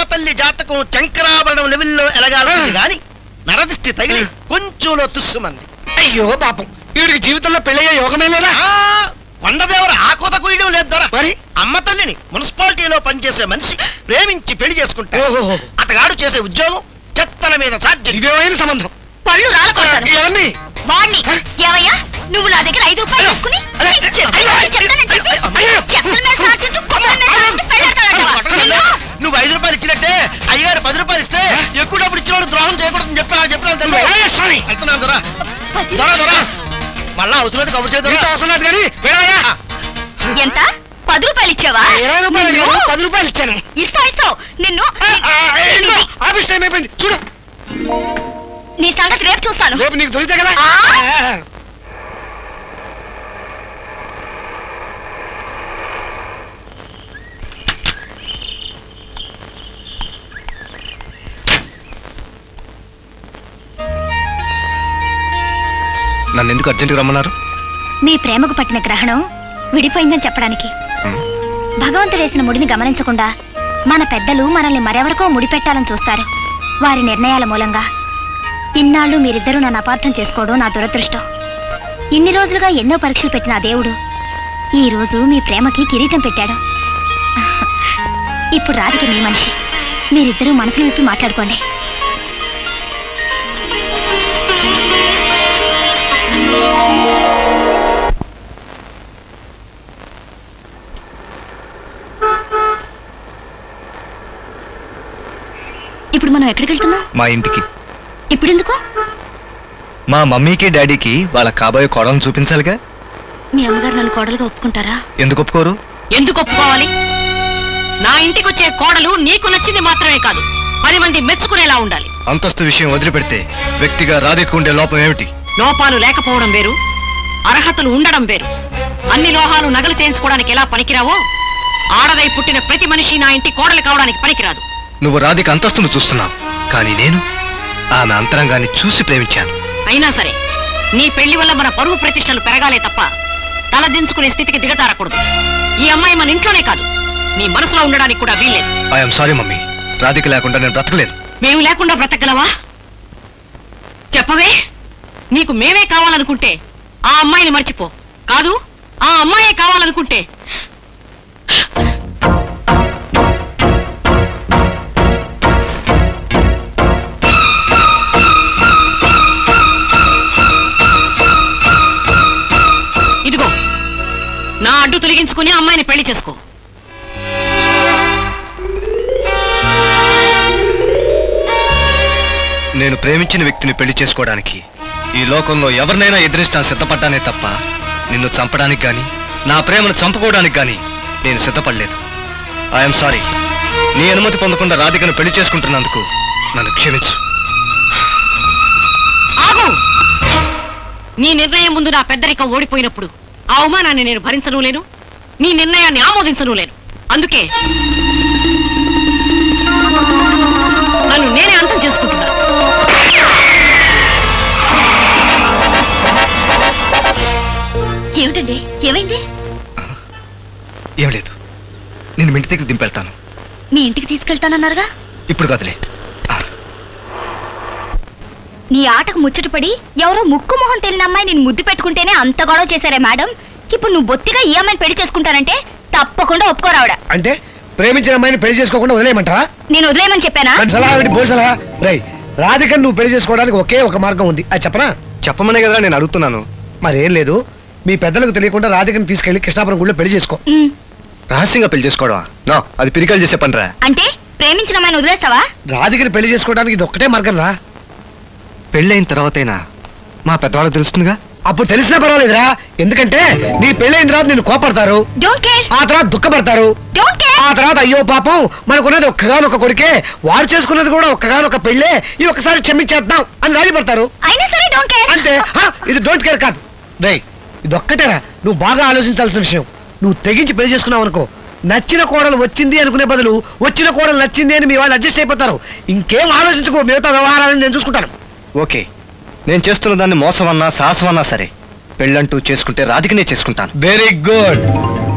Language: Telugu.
తల్లి జాతకం చంకరాభరణం లెవెల్లో ఎలగాలి గాని నరదిష్టి తగిలి కొంచెంలో తుస్సుమంది అయ్యో పాపం వీడికి జీవితంలో పెళ్ళయ్యే యోగమే లేదా ఆ, కొండదేవర ఆ కోత కుయ్యడం లేదు దొర మరి? అమ్మ తల్లిని మున్సిపాలిటీలో పనిచేసే మనిషి ప్రేమించి పెళ్లి చేసుకుంటాడు ఓహోహో. అతగాడు చేసే ఉద్యోగం చెత్తల మీద చార్జీ దివ్యమైన సంబంధం పళ్ళు రాలకొడతాను ఎవరిని వాణ్ణి ఏవయ్యా నువ్వు నా దగ్గర ఐదు రూపాయలు తీసుకుని అరే, నీకు చెప్పాను, అయ్యో, చెప్తానని చెప్పి అయ్యో. చెప్పుల మీద సాచుంటూ కొమ్మల మీద సాచుంటూ పెళ్ళాడతాడంటావా? నిన్ను? నువ్వు ఐదు రూపాయలు ఇచ్చినట్టే అయ్యగారు పది రూపాయలు ఇస్తే ఎక్కువ డబ్బులు ఇచ్చిన ద్రోహం చేయకూడదని చెప్పా చెప్పినా నువ్వు వెళ్ళయ్యా స్వామి. వెళ్తున్నాను దొరా పది దొరా దొరా మళ్ళా అవసరం కబుర్ నీతో చేద్దాం అవసరం లేదు కానీ వెళ్ళయ్యా ఎంత పది రూపాయలు ఇచ్చావా ఇరవై రూపాయలు నిన్ను? లేదు, పది రూపాయలు ఇచ్చాను ఇస్తావు ఇస్తావు నిన్ను ఆ, ఆ, ఏంటో, నీ- ఆఫీస్ టైం అయిపోయింది చూడు నీ సంగతి రేపు చూస్తాను రేపు నీకు దొరికితే కదా ఆ? ఆ. నన్ను ఎందుకు అర్జెంటుగా రమ్మన్నారు మీ ప్రేమకు పట్టిన గ్రహణం విడిపోయిందని చెప్పడానికి భగవంతుడేసిన ముడిని గమనించకుండా మన పెద్దలు మనల్ని మరెవరికో ముడిపెట్టాలని చూస్తారు వారి నిర్ణయాల మూలంగా ఇన్నాళ్ళు మీరిద్దరూ నన్ను అపార్థం చేసుకోవడం నా దురదృష్టం ఇన్ని రోజులుగా ఎన్నో పరీక్షలు పెట్టిన ఆ దేవుడు ఈ రోజు మీ ప్రేమకి కిరీటం పెట్టాడు ఇప్పుడు రాధిక మీ మనిషి మీరిద్దరూ మనసులు విప్పి మాట్లాడుకోండి ఇప్పుడు మనం ఎక్కడికి వెళ్తున్నాం మా ఇంటికి ఇప్పుడు ఎందుకు మా మమ్మీకి డాడీకి వాళ్ళ కాబోయే కోడలను చూపించాలిగా మీ అమ్మగారు నన్ను కోడలుగా ఒప్పుకుంటారా ఎందుకు ఒప్పుకోరు ఎందుకు ఒప్పుకోవాలి నా ఇంటికి వచ్చే కోడలు నీకు నచ్చింది మాత్రమే కాదు పది మంది మెచ్చుకునేలా ఉండాలి అంతస్తు విషయం వదిలిపెడితే వ్యక్తిగా రాధిక ఉండే లోపం ఏమిటి లోపాలు లేకపోవడం వేరు అర్హతలు ఉండడం వేరు అన్ని లోహాలు నగలు చేయించుకోవడానికి ఎలా పనికిరావో ఆడదై పుట్టిన ప్రతి మనిషి నా ఇంటి కోడలు కావడానికి పనికిరాదు నువ్వు రాధిక అంతస్తును చూస్తున్నావు కానీ నేను ఆమె అంతరంగాన్ని చూసి ప్రేమించాను అయినా సరే నీ పెళ్లి వల్ల మన పరువు ప్రతిష్టలు పెరగాలే తప్ప తలదించుకునే స్థితికి దిగజారకూడదు ఈ అమ్మాయి మన ఇంట్లోనే కాదు నీ మనసులో ఉండడానికి కూడా వీల్లేదు ఐఎమ్ సారీ మమ్మీ రాధిక లేకుండా నేను బ్రతకలేను మేము లేకుండా బ్రతకగలవా చెప్పవే నీకు మేమే కావాలనుకుంటే ఆ అమ్మాయిని మర్చిపో కాదు ఆ అమ్మాయే కావాలనుకుంటే ఇదిగో నా అడ్డు తొలగించుకుని ఆ అమ్మాయిని పెళ్లి చేసుకో నేను ప్రేమించిన వ్యక్తిని పెళ్లి చేసుకోవడానికి ఈ లోకంలో ఎవరినైనా ఎదిరిస్తాను సిద్ధపడ్డానే తప్ప నిన్ను చంపడానికి గాని నా ప్రేమను చంపుకోవడానికి గాని నేను సిద్ధపడలేదు ఐఎమ్ సారీ నీ అనుమతి పొందకుండా రాధికను పెళ్లి చేసుకుంటున్నందుకు నన్ను క్షమించు ఆగు నీ నిర్ణయం ముందు నా పెద్దరికం ఓడిపోయినప్పుడు ఆ అవమానాన్ని నేను భరించను లేను నీ నిర్ణయాన్ని ఆమోదించను లేను అందుకే నన్ను నేనే అంతం చేసుకుంటున్నాను ఏమిటండి ఏమైంది ఏం లేదు నేను మీ ఇంటి దగ్గర దింపెళ్తాను మీ ఇంటికి తీసుకెళ్తానన్నారుగా ఇప్పుడు కదలే నీ ఆటకు ముచ్చటపడి ఎవరో ముక్కు మొహం తెలియని అమ్మాయి నేను ముద్దు పెట్టుకుంటేనే అంత గొడవ చేశారే మేడం ఇప్పుడు నువ్వు బొత్తిగా ఈ అమ్మాయిని పెళ్లి చేసుకుంటానంటే తప్పకుండా ఒప్పుకోరావిడ అంటే ప్రేమించిన అమ్మాయిని పెళ్లి చేసుకోకుండా వదిలేయమంటావా నేను వదిలేయమని చెప్పానా దాని సలహా ఏమిటి పోయి సలహా రై రాధికను నువ్వు పెళ్లి చేసుకోవడానికి ఒకే ఒక మార్గం ఉంది అది చెప్పనా చెప్పమనే కదా నేను అడుగుతున్నాను మరేం లేదు మీ పెద్దలకు తెలియకుండా రాధికను తీసుకెళ్లి కృష్ణాపురం గుడిలో పెళ్లి చేసుకో ఉమ్, రహస్యంగా పెళ్లి చేసుకోవడమా నో అది పిరికలు చేసే పనిరా అంటే ప్రేమించిన అమ్మాయిని వదిలేస్తావా రాధికని పెళ్లి చేసుకోవడానికి ఇది ఒక్కటే మార్గం రా పెళ్ళైన తర్వాతైనా మా పెద్దవాళ్ళకి తెలుస్తుందిగా అప్పుడు తెలిసినా పర్వాలేదురా ఎందుకంటే నీ పెళ్ళైన తర్వాత నేను కోపడతారు డోంట్ కేర్ ఆ తర్వాత దుఃఖపడతారు డోంట్ కేర్ ఆ తర్వాత అయ్యో పాపం మనకున్నది ఒక్కగానొక్క కొడుకే వాడు చేసుకున్నది కూడా ఒక్కగానొక్క పెళ్ళే ఈ ఒక్కసారి క్షమించేద్దాం అని రాజీపడతారు అయినా సరే డోంట్ కేర్ అంతే హా, ఇది డోంట్ కేర్ కాదు రే ఇది ఒక్కటేరా నువ్వు బాగా ఆలోచించాల్సిన విషయం నువ్వు తెగించి పెళ్లి చేసుకున్నావు అనుకో నచ్చిన కోడలు వచ్చింది అనుకునే బదులు వచ్చిన కోడలు నచ్చింది అని మీ వాళ్ళు అడ్జస్ట్ అయిపోతారు ఇంకేం ఆలోచించుకో మిగతా వ్యవహారాలను నేను చూసుకుంటాను ఓకే నేను చేస్తున్న దాన్ని మోసం అన్నా సాహసం అన్నా సరే పెళ్ళంటూ చేసుకుంటే రాధికనే చేసుకుంటాను వెరీ గుడ్